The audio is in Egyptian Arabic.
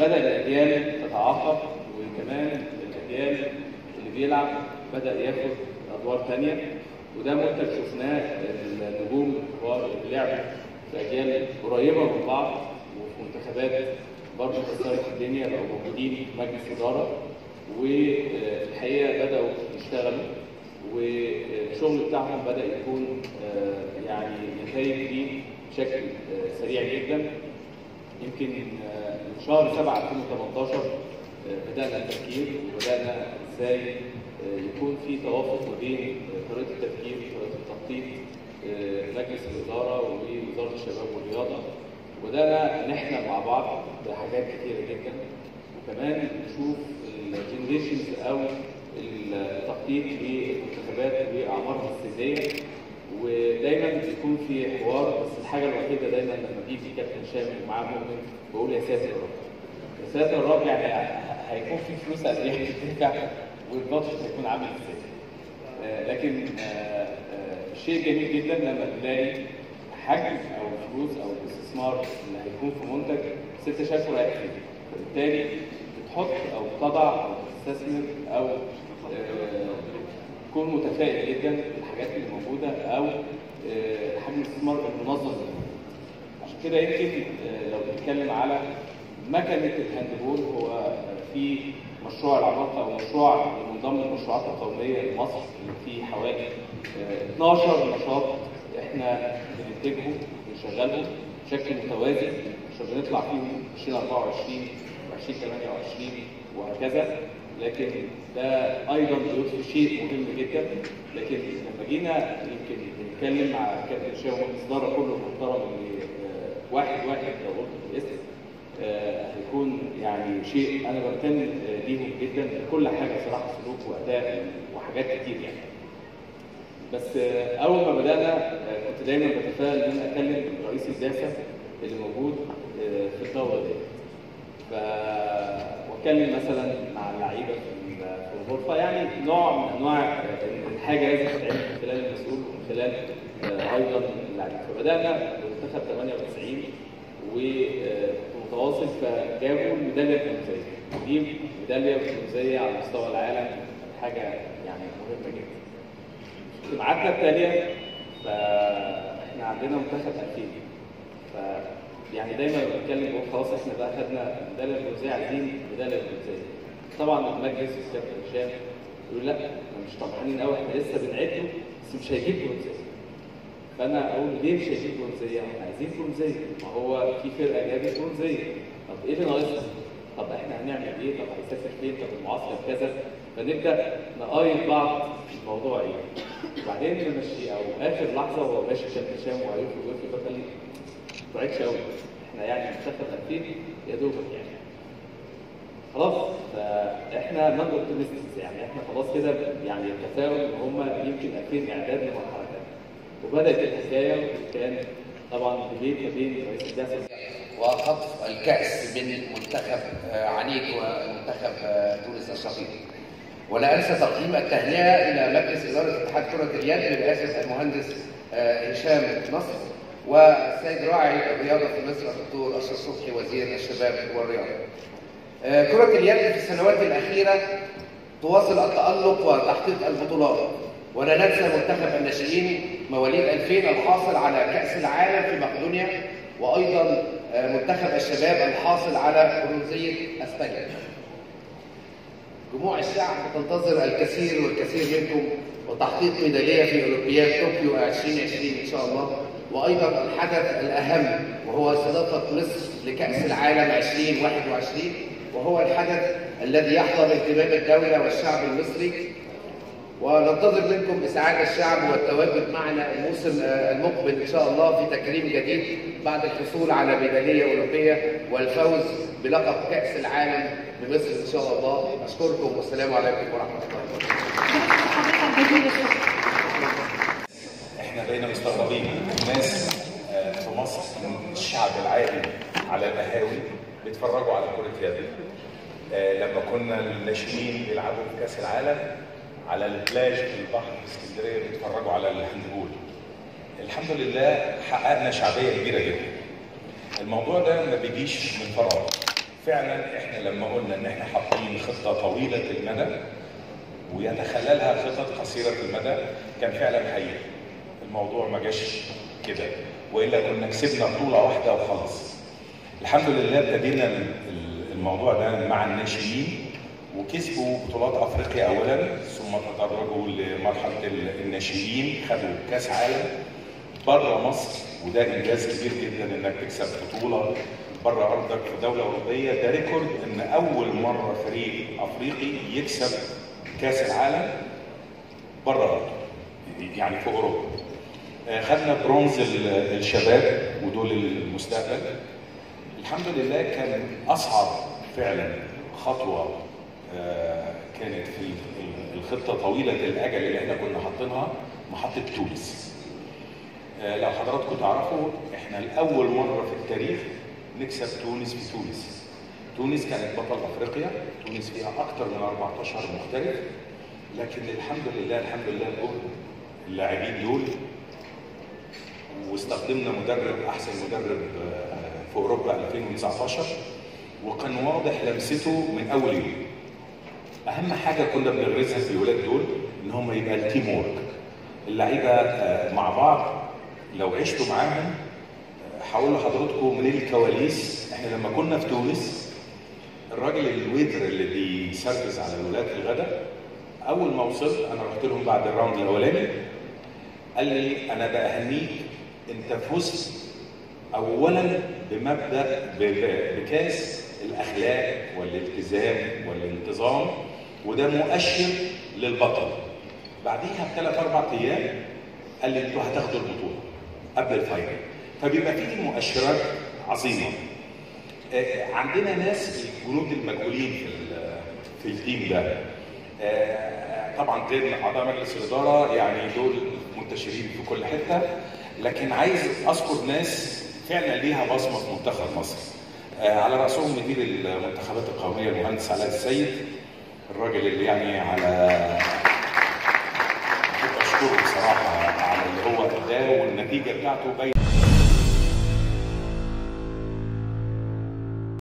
بدا الاجيال تتعاقب وكمان الاجيال اللي بيلعب بدا ياخد ادوار تانية وده منتج شفناه النجوم الكبار اللي لعبوا في اجيال قريبه من بعض وفي منتخبات برضه كسرت الدنيا بقوا موجودين في مجلس اداره والحقيقه بداوا يشتغلوا والشغل بتاعهم بدا يكون آه، يعني نتائج فيه بشكل آه، سريع جدا يمكن آه، من شهر 7 2018 آه، بدانا التفكير وبدانا ازاي آه، يكون في توافق ما بين آه، طريقه التفكير وطريقه التخطيط آه، مجلس الاداره ووزاره الشباب والرياضه وبدانا نحلم مع بعض بحاجات كتيره جدا وكمان نشوف الجنريشنز او التخطيط للمنتخبات واعمارها السنيه ودايما بيكون في حوار بس الحاجه الوحيده دايما لما بيجي كابتن شامل ومعاه مؤمن بقول يا ساتر يا رب يا ساتر يا رب يعني ه- هيكون في فلوس قد ايه هتدفع والبادجت هيكون عامل ازاي آه، لكن آه، آه، شيء جميل جدا لما تلاقي حجم او فلوس او الاستثمار اللي هيكون في منتج ست شهور رايح فيه فبالتالي بتحط او تضع او تستثمر او آه، تكون متفائل جدا بالحاجات اللي موجوده او آه، حجم الاستثمار المنظم اللي موجود. عشان كده يمكن آه، لو بنتكلم على مكنه الهاندبول هو في مشروع العمالقه او مشروع من ضمن المشروعات القوميه لمصر اللي فيه حوالي آه، 12 نشاط احنا بننتجهم وبنشغلهم بشكل متوازي عشان بنطلع فيهم 2024 و2028 وهكذا لكن ده ايضا بيضفي شيء مهم جدا لكن لما جينا يمكن نتكلم مع كابتن شاو مجلس الاداره كله محترم اللي آه، واحد واحد لو قلت الاسم آه، هيكون يعني شيء انا بمتن آه، ليهم جدا لكل حاجه صراحه سلوك واداء وحاجات كتير يعني بس آه، اول ما بدانا آه، كنت دايما بتفائل ان انا اكلم رئيس البعثه اللي موجود آه، في الدوره دي ف واتكلم مثلا مع اللعيبه في ال- في الغرفه يعني نوع من انواع آه، الحاجه لازم تتعمل من خلال المسؤول ومن خلال آه، ايضا اللعيبه فبدانا بمنتخب 98 ومتواصل فجابوا الميداليه البرونزيه دي ميداليه برونزيه على مستوى العالم حاجه يعني مهمه جدا اجتماعاتنا التاليه فاحنا عندنا منتخب 2000 ف يعني دايما بنتكلم بنقول خلاص احنا بقى خدنا ميداليه البرونزيه عايزين ميداليه البرونزيه طبعا المجلس والكابتن هشام يقول لا احنا مش طمعانين قوي احنا لسه بنعده بس مش هيجيب برونزيه فانا اقول ليه مش هيجيب برونزيه؟ احنا عايزين برونزيه ما هو في فرقه جابت برونزيه طب ايه اللي ناقصنا؟ طب احنا هنعمل ايه؟ طب هيسافر فين؟ طب المعسكر كذا فنبدا نقايض بعض في الموضوع ايه؟ وبعدين نمشي او اخر لحظه وهو ماشي كابتن هشام وعيوف ويوفي بقى لي ما بعدش قوي احنا يعني منتخب 2000 يا دوبك يعني خلاص فاحنا نون اوبتيمستكس يعني احنا خلاص كده يعني التفاؤل ان هم يمكن 2000 اعداد لمرحله ثانيه وبدات الحكايه وكان طبعا ديبيت ما بين رئيس البعثه وخطف الكأس من منتخب آه، عنيد ومنتخب آه، تونس الشقيق. ولا انسى تقديم التهنئه الى مجلس اداره اتحاد كره اليد برئاسه المهندس آه، هشام نصر والسيد راعي الرياضه في مصر الدكتور اشرف صبحي وزير الشباب والرياضه. آه، كره اليد في السنوات الاخيره تواصل التألق وتحقيق البطولات ولا ننسى منتخب الناشئين مواليد 2000 الحاصل على كأس العالم في مقدونيا وأيضا آه، منتخب الشباب الحاصل على برونزية أسبانيا جموع الشعب تنتظر الكثير والكثير منكم وتحقيق ميدالية في أولمبياد طوكيو 2020 إن شاء الله وأيضا الحدث الأهم وهو استضافة مصر لكأس العالم 2021 وهو الحدث الذي يحضر اهتمام الدولة والشعب المصري وننتظر منكم إسعاد الشعب والتواجد معنا الموسم آه، المقبل إن شاء الله في تكريم جديد بعد الحصول على ميدالية أولمبية والفوز بلقب كأس العالم بمصر إن شاء الله أشكركم والسلام عليكم ورحمة الله وبركاته احنا بقينا مستغربين الناس آه، في مصر من الشعب العادي على القهاوي بيتفرجوا على كرة يد آه، لما كنا الناشئين بيلعبوا في كأس العالم على البلاج في البحر في اسكندرية بيتفرجوا على الهاندبول الحمد لله حققنا شعبية كبيرة جدا الموضوع ده ما بيجيش من فراغ فعلا احنا لما قلنا ان احنا حاطين خطه طويله المدى ويتخللها خطط قصيره المدى كان فعلا حقيقي الموضوع ما جاش كده والا كنا كسبنا بطوله واحده وخلاص الحمد لله ابتدينا ال- ال- الموضوع ده مع الناشئين وكسبوا بطولات افريقيا اولا ثم تدرجوا لمرحله ال- الناشئين خدوا كاس عالم بره مصر وده انجاز كبير جدا انك تكسب بطوله بره ارضك في دوله اوروبيه ده ريكورد ان اول مره فريق افريقي يكسب كاس العالم بره ارضه يعني في اوروبا آه، خدنا برونز ال- الشباب ودول المستقبل الحمد لله كان اصعب فعلا خطوه آه، كانت في ال- الخطه طويله الاجل اللي احنا كنا حاطينها محطه تونس آه، لو حضراتكم تعرفوا احنا لاول مره في التاريخ نكسب تونس في تونس تونس كانت بطل افريقيا تونس فيها اكثر من 14 محترف لكن الحمد لله الحمد لله دول اللاعبين دول واستخدمنا مدرب احسن مدرب آه، في اوروبا 2019 وكان واضح لمسته من اول يوم اهم حاجه كنا بنغرزها في الولاد دول ان هم يبقى التيم وورك اللعيبه آه، مع بعض لو عشتوا معاهم آه، هقول لحضراتكم من الكواليس احنا لما كنا في تونس الراجل الويتر اللي بيسرفز على الولاد الغداء اول ما وصلت انا رحت لهم بعد الراوند الاولاني قال لي انا باهنيك انت فزت اولا بمبدا ب- ب- بكاس الاخلاق والالتزام والانتظام وده مؤشر للبطل بعديها بثلاث اربع ايام قال لي انتوا هتاخدوا البطوله قبل الفاينل فبيبقى فيه مؤشرات عظيمه آه، عندنا ناس الجنود المجهولين في ال- في التيم ده آه، طبعا غير اعضاء مجلس الاداره يعني دول منتشرين في كل حته لكن عايز اذكر ناس فعلا ليها بصمه في منتخب مصر آه، على راسهم مدير المنتخبات القوميه المهندس علاء السيد الراجل اللي يعني على بشكره بصراحه على اللي هو اداه والنتيجه بتاعته باينه